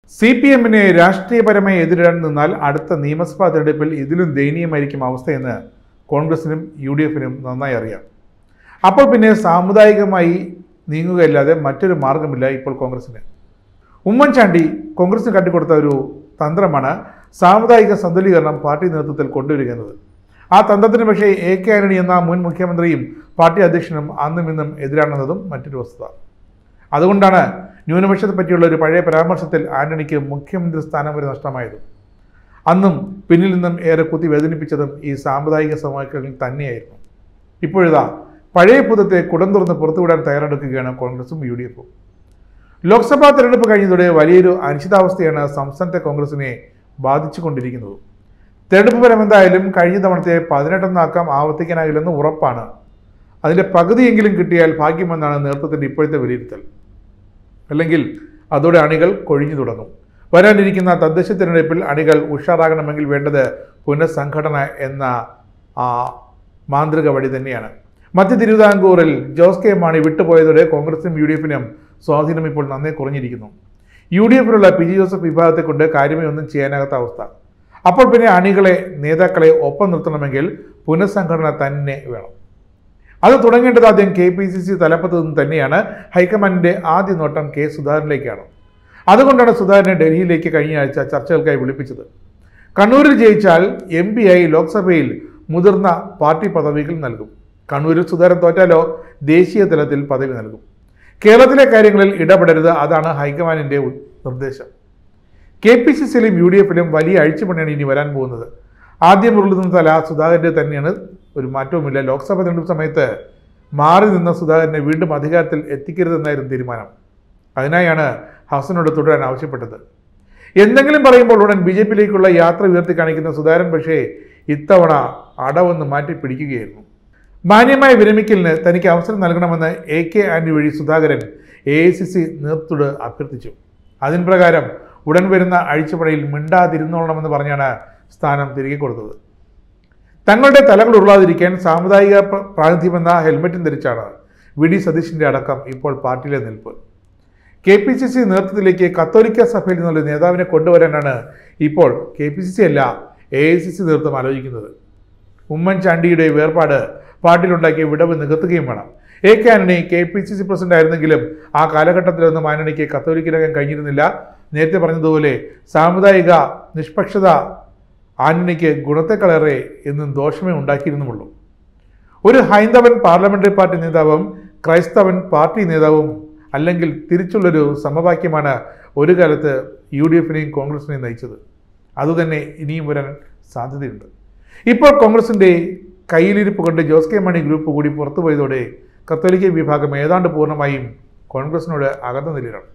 C P എമ്മിനെ രാഷ്ട്രീയപരമായി എതിരിടാൻ നിന്നാൽ അടുത്ത നിയമസഭാ തെരഞ്ഞെടുപ്പിൽ ഇതിലും ദയനീയമായിരിക്കും അവസ്ഥയെന്ന് കോൺഗ്രസിനും യു ഡി എഫിനും നന്നായി അറിയാം അപ്പോൾ പിന്നെ സാമുദായികമായി നീങ്ങുകയല്ലാതെ മറ്റൊരു മാർഗമില്ല ഇപ്പോൾ കോൺഗ്രസിന് ഉമ്മൻചാണ്ടി കോൺഗ്രസിന് കാട്ടിക്കൊടുത്ത ഒരു തന്ത്രമാണ് സാമുദായിക സന്തുലീകരണം പാർട്ടി നേതൃത്വത്തിൽ കൊണ്ടുവരിക എന്നത് ആ തന്ത്രത്തിന് പക്ഷേ എ കെ ആന്റണി എന്ന മുൻ മുഖ്യമന്ത്രിയും പാർട്ടി അധ്യക്ഷനും അന്നും ഇന്നും എതിരാണെന്നതും മറ്റൊരു വസ്തുത അതുകൊണ്ടാണ് ന്യൂനപക്ഷത്തെ പറ്റിയുള്ള ഒരു പഴയ പരാമർശത്തിൽ ആന്റണിക്ക് മുഖ്യമന്ത്രി സ്ഥാനം വരെ നഷ്ടമായത് അന്നും പിന്നിൽ നിന്നും ഏറെ കുത്തി വേദനിപ്പിച്ചതും ഈ സാമുദായിക സമവാക്യങ്ങൾ തന്നെയായിരുന്നു ഇപ്പോഴിതാ പഴയ ഭൂതത്തെ കുടം തുറന്ന് പുറത്തുവിടാൻ തയ്യാറെടുക്കുകയാണ് കോൺഗ്രസും യു ഡി എഫും ലോക്സഭാ തെരഞ്ഞെടുപ്പ് കഴിഞ്ഞതോടെ വലിയൊരു അനിശ്ചിതാവസ്ഥയാണ് സംസ്ഥാനത്തെ കോൺഗ്രസിനെ ബാധിച്ചുകൊണ്ടിരിക്കുന്നത് തെരഞ്ഞെടുപ്പ് ഫലം എന്തായാലും കഴിഞ്ഞ തവണത്തെ പതിനെട്ടെന്നാക്കം ആവർത്തിക്കാനാകില്ലെന്ന് ഉറപ്പാണ് അതിൻ്റെ പകുതിയെങ്കിലും കിട്ടിയാൽ ഭാഗ്യമെന്നാണ് നേതൃത്വത്തിൻ്റെ ഇപ്പോഴത്തെ വിലയിരുത്തൽ അല്ലെങ്കിൽ അതോടെ അണികൾ കൊഴിഞ്ഞു തുടങ്ങും വരാനിരിക്കുന്ന തദ്ദേശ തിരഞ്ഞെടുപ്പിൽ അണികൾ ഉഷാറാകണമെങ്കിൽ വേണ്ടത് പുനഃസംഘടന എന്ന ആ മാന്ത്രിക വഴി തന്നെയാണ് മധ്യ തിരുവിതാംകൂറിൽ ജോസ് കെ മാണി വിട്ടുപോയതോടെ കോൺഗ്രസിനും യു ഡി എഫിനും സ്വാധീനം ഇപ്പോൾ നന്നേ കുറഞ്ഞിരിക്കുന്നു യു ഡി എഫിലുള്ള പി ജി ജോസഫ് വിഭാഗത്തെ കൊണ്ട് കാര്യമായി ഒന്നും ചെയ്യാനാകാത്ത അവസ്ഥ അപ്പോൾ പിന്നെ അണികളെ നേതാക്കളെ ഒപ്പം നിർത്തണമെങ്കിൽ പുനഃസംഘടന തന്നെ വേണം അത് തുടങ്ങേണ്ടത് ആദ്യം കെ പി സി സി തലപ്പത്ത് നിന്ന് തന്നെയാണ് ഹൈക്കമാൻഡിന്റെ ആദ്യ നോട്ടം കെ സുധാകരനിലേക്കാണ് അതുകൊണ്ടാണ് സുധാകരനെ ഡൽഹിയിലേക്ക് കഴിഞ്ഞ ആഴ്ച ചർച്ചകൾക്കായി വിളിപ്പിച്ചത് കണ്ണൂരിൽ ജയിച്ചാൽ എം പി ആയി ലോക്സഭയിൽ മുതിർന്ന പാർട്ടി പദവികൾ നൽകും കണ്ണൂരിൽ സുധാകരൻ തോറ്റാലോ ദേശീയ തലത്തിൽ പദവി നൽകും കേരളത്തിലെ കാര്യങ്ങളിൽ ഇടപെടരുത് അതാണ് ഹൈക്കമാൻഡിന്റെ ഉ- നിർദ്ദേശം കെ പി സി സിയിലും യു ഡി എഫിലും വലിയ അഴിച്ചുപണിയാണ് ഇനി വരാൻ പോകുന്നത് ആദ്യം ഉരുളുന്ന തല സുധാകരൻ്റെ തന്നെയാണ് ഒരു മാറ്റവുമില്ല ലോക്സഭ തെരഞ്ഞെടുപ്പ് സമയത്ത് മാറി നിന്ന സുധാകരനെ വീണ്ടും അധികാരത്തിൽ എത്തിക്കരുതെന്നായിരുന്നു തീരുമാനം അതിനായാണ് ഹസനോട് തുടരാൻ ആവശ്യപ്പെട്ടത് എന്തെങ്കിലും പറയുമ്പോൾ ഉടൻ ബി ജെ പിയിലേക്കുള്ള യാത്ര ഉയർത്തി കാണിക്കുന്ന സുധാകരൻ പക്ഷേ ഇത്തവണ അടവൊന്ന് മാറ്റി പിടിക്കുകയായിരുന്നു മാന്യമായ വിരമിക്കലിന് തനിക്ക് അവസരം നൽകണമെന്ന് എ കെ ആന്റണി വഴി Sudhakaran A I C C നേതൃത്വത്തോട് അഭ്യർത്ഥിച്ചു അതിൻ പ്രകാരം ഉടൻ വരുന്ന അഴിച്ചുപണിയിൽ മിണ്ടാതിരുന്നോളണമെന്ന് പറഞ്ഞാണ് സ്ഥാനം തിരികെ കൊടുത്തത് തങ്ങളുടെ തലകൾ ഉരുളാതിരിക്കാൻ സാമുദായിക പ്ര- പ്രാതിനിധ്യമെന്ന ഹെൽമറ്റും ധരിച്ചാണ് വി ഡി സതീശിന്റെ അടക്കം ഇപ്പോൾ പാർട്ടിയിലെ നിൽപ്പ് കെ പി സി സി നേതൃത്വത്തിലേക്ക് കത്തോലിക്ക സഭയിൽ നിന്നുള്ള നേതാവിനെ കൊണ്ടുവരാനാണ് ഇപ്പോൾ കെ പി സി സി അല്ല എ ഐ സി സി നേതൃത്വം ആലോചിക്കുന്നത് ഉമ്മൻചാണ്ടിയുടെ വേർപാട് പാർട്ടിയിലുണ്ടാക്കിയ വിടവ് നികത്തുകയും വേണം A K Antony K P C C president ആയിരുന്നെങ്കിലും ആ കാലഘട്ടത്തിലൊന്നും ആന്റണിക്ക് കത്തോലിക്കരാകാൻ കഴിഞ്ഞിരുന്നില്ല നേരത്തെ പറഞ്ഞതുപോലെ സാമുദായിക നിഷ്പക്ഷത ആന്റണിക്ക് ഗുണത്തെക്കളേറെ എന്നും ദോഷമേ ഉണ്ടാക്കിയിരുന്നുമുള്ളൂ ഒരു ഹൈന്ദവൻ പാർലമെന്ററി പാർട്ടി നേതാവും ക്രൈസ്തവൻ പാർട്ടി നേതാവും അല്ലെങ്കിൽ തിരിച്ചുള്ളൊരു സമവാക്യമാണ് ഒരു കാലത്ത് യു ഡി എഫിനെയും കോൺഗ്രസിനെയും നയിച്ചത് അതുതന്നെ ഇനിയും വരാൻ സാധ്യതയുണ്ട് ഇപ്പോൾ കോൺഗ്രസിൻ്റെ കയ്യിലിരിപ്പ് കൊണ്ട് ജോസ് കെ മണി ഗ്രൂപ്പ് കൂടി പുറത്തുപോയതോടെ കത്തോലിക്ക വിഭാഗം ഏതാണ്ട് പൂർണ്ണമായും കോൺഗ്രസിനോട് അകന്ന നിലയിലാണ്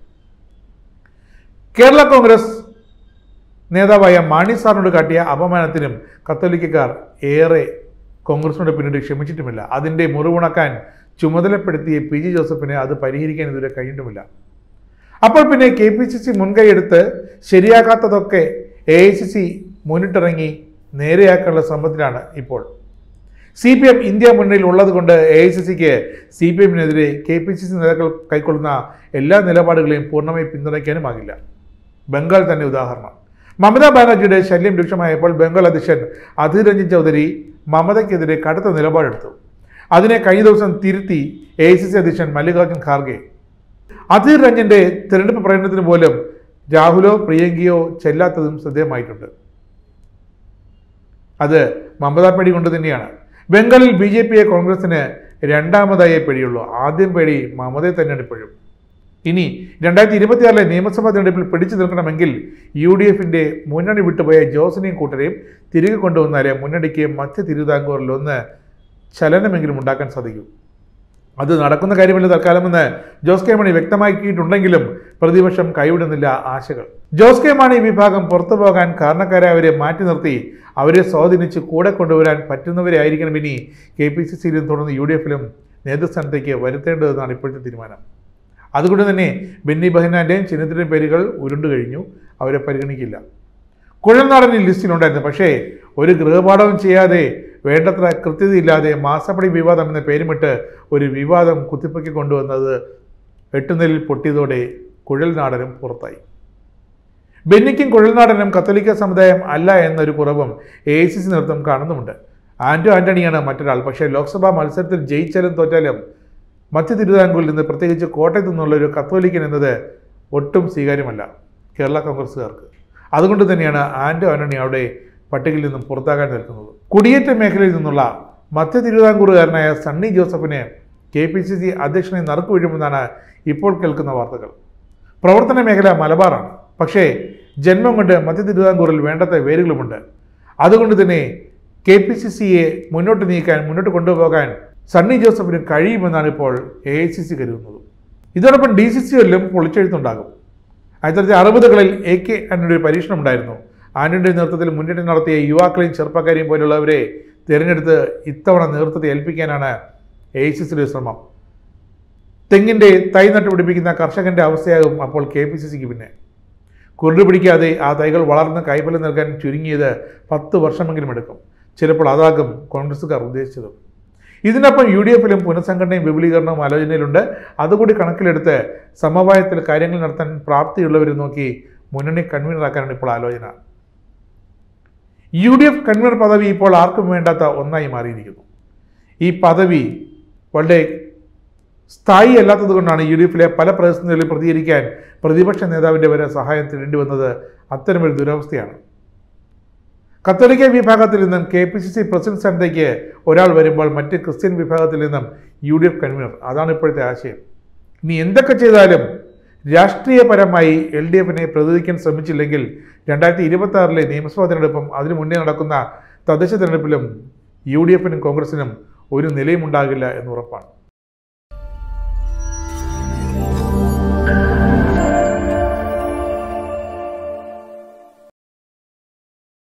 കേരള കോൺഗ്രസ് നേതാവായ മാണി സാറിനോട് കാട്ടിയ അപമാനത്തിനും കത്തോലിക്കക്കാർ ഏറെ കോൺഗ്രസിനോട് പിന്നീട് ക്ഷമിച്ചിട്ടുമില്ല അതിൻ്റെ മുറിവുണക്കാൻ ചുമതലപ്പെടുത്തിയ പി ജി ജോസഫിന് അത് പരിഹരിക്കാൻ ഇതുവരെ കഴിഞ്ഞിട്ടുമില്ല അപ്പോൾ പിന്നെ കെ പി സി സി മുൻകൈയെടുത്ത് ശരിയാക്കാത്തതൊക്കെ എ ഐ സി സി മുന്നിട്ടിറങ്ങി നേരെയാക്കാനുള്ള ശ്രമത്തിലാണ് ഇപ്പോൾ സി പി എം ഇന്ത്യ മുന്നണിയിൽ ഉള്ളത് കൊണ്ട് എ ഐ സി സിക്ക് സി പി എമ്മിനെതിരെ കെ പി സി സി നേതാക്കൾ കൈക്കൊള്ളുന്ന എല്ലാ നിലപാടുകളെയും പൂർണ്ണമായി പിന്തുണയ്ക്കാനുമാകില്ല ബംഗാൾ തന്നെ ഉദാഹരണം മമതാ ബാനർജിയുടെ ശല്യം രൂക്ഷമായപ്പോൾ ബംഗാൾ അധ്യക്ഷൻ അധീർ രഞ്ജൻ ചൗധരി മമതയ്ക്കെതിരെ കടുത്ത നിലപാടെടുത്തു അതിനെ കഴിഞ്ഞ ദിവസം തിരുത്തി എ ഐ സി സി അധ്യക്ഷൻ മല്ലികാർജ്ജുൻ ഖാർഗെ അധീർ രഞ്ജന്റെ തെരഞ്ഞെടുപ്പ് പ്രകടനത്തിന് പോലും രാഹുലോ പ്രിയങ്കയോ ചെല്ലാത്തതും ശ്രദ്ധേയമായിട്ടുണ്ട് അത് മമതാ പേടി കൊണ്ട് തന്നെയാണ് ബംഗാളിൽ ബി ജെ പിയെ കോൺഗ്രസിന് രണ്ടാമതായേ പേടിയുള്ളൂ ആദ്യം പേടി മമതയെ തന്നെയാണ് ഇപ്പോഴും ഇനി രണ്ടായിരത്തി ഇരുപത്തിയാറിലെ നിയമസഭാ തെരഞ്ഞെടുപ്പിൽ പിടിച്ചു നിൽക്കണമെങ്കിൽ യു ഡി എഫിന്റെ മുന്നണി വിട്ടുപോയ ജോസിനെയും കൂട്ടരെയും തിരികെ കൊണ്ടുവന്നാലേ മുന്നണിക്ക് മധ്യ തിരുവിതാംകൂറിൽ ഒന്ന് ചലനമെങ്കിലും ഉണ്ടാക്കാൻ സാധിക്കൂ അത് നടക്കുന്ന കാര്യമല്ല തൽക്കാലമെന്ന് ജോസ് കെ മാണി വ്യക്തമാക്കിയിട്ടുണ്ടെങ്കിലും പ്രതിപക്ഷം കൈവിടുന്നില്ല ആശകൾ ജോസ് കെ മാണി വിഭാഗം പുറത്തു പോകാൻ കാരണക്കാരായവരെ മാറ്റി നിർത്തി അവരെ സ്വാധീനിച്ച് കൂടെ കൊണ്ടുവരാൻ പറ്റുന്നവരെ ആയിരിക്കണം ഇനി കെ പി സി സിയിലും തുടർന്ന് യു ഡി എഫിലും നേതൃസ്ഥാനത്തേക്ക് വരുത്തേണ്ടതെന്നാണ് ഇപ്പോഴത്തെ തീരുമാനം അതുകൊണ്ട് തന്നെ ബെന്നി ബെഹനാന്റെയും ചിഹ്നത്തിൻ്റെയും പേരുകൾ ഉരുണ്ടു കഴിഞ്ഞു അവരെ പരിഗണിക്കില്ല കുഴൽനാടൻ ഈ ലിസ്റ്റിലുണ്ടായിരുന്നു പക്ഷേ ഒരു ഗൃഹപാഠവും ചെയ്യാതെ വേണ്ടത്ര കൃത്യതയില്ലാതെ മാസപ്പടി വിവാദം എന്ന പേരുമിട്ട് ഒരു വിവാദം കുത്തിപ്പൊക്കി കൊണ്ടുവന്നത് എട്ടുനെല്ലിൽ പൊട്ടിയതോടെ കുഴൽനാടനും പുറത്തായി ബെന്നിക്കും കുഴൽനാടനും കത്തോലിക്ക സമുദായം അല്ല എന്നൊരു കുറവും എ ഐ സി സി നേതൃത്വം കാണുന്നുമുണ്ട് ആന്റോ ആന്റണിയാണ് മറ്റൊരാൾ പക്ഷേ ലോക്സഭാ മത്സരത്തിൽ ജയിച്ചാലും തോറ്റാലും മധ്യ തിരുവിതാംകൂറിൽ നിന്ന് പ്രത്യേകിച്ച് കോട്ടയത്തു നിന്നുള്ള ഒരു കത്തോലിക്കൻ എന്നത് ഒട്ടും സ്വീകാര്യമല്ല കേരള കോൺഗ്രസ്സുകാർക്ക് അതുകൊണ്ട് തന്നെയാണ് ആന്റോ ആന്റണി അവിടെ പട്ടികയിൽ നിന്നും പുറത്താകാൻ നിൽക്കുന്നത് കുടിയേറ്റ മേഖലയിൽ നിന്നുള്ള മധ്യ തിരുവിതാംകൂറുകാരനായ സണ്ണി ജോസഫിനെ കെ പി സി സി അധ്യക്ഷനെ നറുക്കു വീഴുമെന്നാണ് ഇപ്പോൾ കേൾക്കുന്ന വാർത്തകൾ പ്രവർത്തന മേഖല മലബാറാണ് പക്ഷേ ജന്മം കൊണ്ട് മധ്യ തിരുവിതാംകൂറിൽ വേണ്ടത്ര വേരുകളുമുണ്ട് അതുകൊണ്ട് തന്നെ കെ പി സി സിയെ മുന്നോട്ട് നീക്കാൻ മുന്നോട്ട് കൊണ്ടുപോകാൻ സണ്ണി ജോസഫിന് കഴിയുമെന്നാണ് ഇപ്പോൾ എ ഐ സി സി കരുതുന്നത് ഇതോടൊപ്പം ഡി സി സികളിലും പൊളിച്ചെഴുത്തുണ്ടാകും ആയിരത്തി തൊള്ളായിരത്തി അറുപതുകളിൽ എ കെ ആന്റണിയുടെ ഒരു പരീക്ഷണം ഉണ്ടായിരുന്നു ആന്റണിയുടെ നേതൃത്വത്തിൽ മുന്നേറ്റം നടത്തിയ യുവാക്കളെയും ചെറുപ്പക്കാരെയും പോലുള്ളവരെ തിരഞ്ഞെടുത്ത് ഇത്തവണ നേതൃത്വത്തെ ഏൽപ്പിക്കാനാണ് എ ഐ സി സിയുടെ ശ്രമം തെങ്ങിൻ്റെ തൈ നട്ടുപിടിപ്പിക്കുന്ന കർഷകന്റെ അവസ്ഥയാകും അപ്പോൾ കെ പി സി സിക്ക് പിന്നെ കുരുട് പിടിക്കാതെ ആ തൈകൾ വളർന്ന് കൈഫലം നൽകാൻ ചുരുങ്ങിയത് പത്ത് വർഷമെങ്കിലും എടുക്കും ചിലപ്പോൾ അതാകും കോൺഗ്രസ്സുകാർ ഉദ്ദേശിച്ചത് ഇതിനൊപ്പം യു ഡി എഫിലും പുനഃസംഘടനയും വിപുലീകരണവും ആലോചനയിലുണ്ട് അതുകൂടി കണക്കിലെടുത്ത് സമവായത്തിൽ കാര്യങ്ങൾ നടത്താൻ പ്രാപ്തിയുള്ളവരെ നോക്കി മുന്നണി കൺവീനറാക്കാനാണ് ഇപ്പോൾ ആലോചന യു ഡി എഫ് കൺവീനർ പദവി ഇപ്പോൾ ആർക്കും വേണ്ടാത്ത ഒന്നായി മാറിയിരിക്കുന്നു ഈ പദവി വളരെ സ്ഥായി അല്ലാത്തത് കൊണ്ടാണ് യു ഡി എഫിലെ പല പ്രതിസന്ധികളിൽ പ്രതികരിക്കാൻ പ്രതിപക്ഷ നേതാവിൻ്റെ വരെ സഹായം തേടേണ്ടി വന്നത് അത്തരമൊരു ദുരവസ്ഥയാണ് കത്തോലിക്ക വിഭാഗത്തിൽ നിന്നും K P C C president സ്ഥാനത്തേക്ക് ഒരാൾ വരുമ്പോൾ മറ്റ് ക്രിസ്ത്യൻ വിഭാഗത്തിൽ നിന്നും യു ഡി എഫ് കൺവീനർ അതാണ് ഇപ്പോഴത്തെ ആശയം ഇനി എന്തൊക്കെ ചെയ്താലും രാഷ്ട്രീയപരമായി എൽ ഡി എഫിനെ പ്രതിനിധിക്കാൻ ശ്രമിച്ചില്ലെങ്കിൽ രണ്ടായിരത്തി ഇരുപത്തി ആറിലെ നിയമസഭാ തിരഞ്ഞെടുപ്പും അതിനു മുന്നേ നടക്കുന്ന തദ്ദേശ തിരഞ്ഞെടുപ്പിലും യു ഡി എഫിനും കോൺഗ്രസിനും ഒരു നിലയും ഉണ്ടാകില്ല എന്ന് ഉറപ്പാണ്